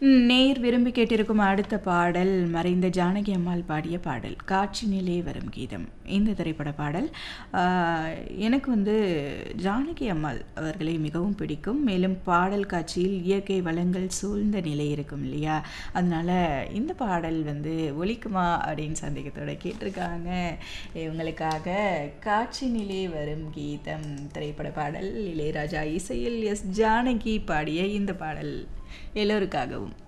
நேர் விரும்பி கேட்டிருக்கும் அடுத்த பாடல் மறைந்த ஜானகி அம்மாள் பாடிய பாடல் காட்சினிலே வரும் கீதம் இந்த திரைப்பட பாடல் ஆஹ், எனக்கு வந்து ஜானகி அம்மாள் அவர்களை மிகவும் பிடிக்கும் மேலும் பாடல் காட்சியில் இயற்கை வளங்கள் சூழ்ந்த நிலை இருக்கும் இல்லையா அதனால இந்த பாடல் வந்து ஒலிக்குமா அப்படின்னு சந்தேகத்தோட கேட்டிருக்காங்க இவங்களுக்காக காட்சினிலே வரும் கீதம் திரைப்பட பாடல் இளையராஜா இசையில் எஸ் ஜானகி பாடிய இந்த பாடல் எல்லோருக்காகவும்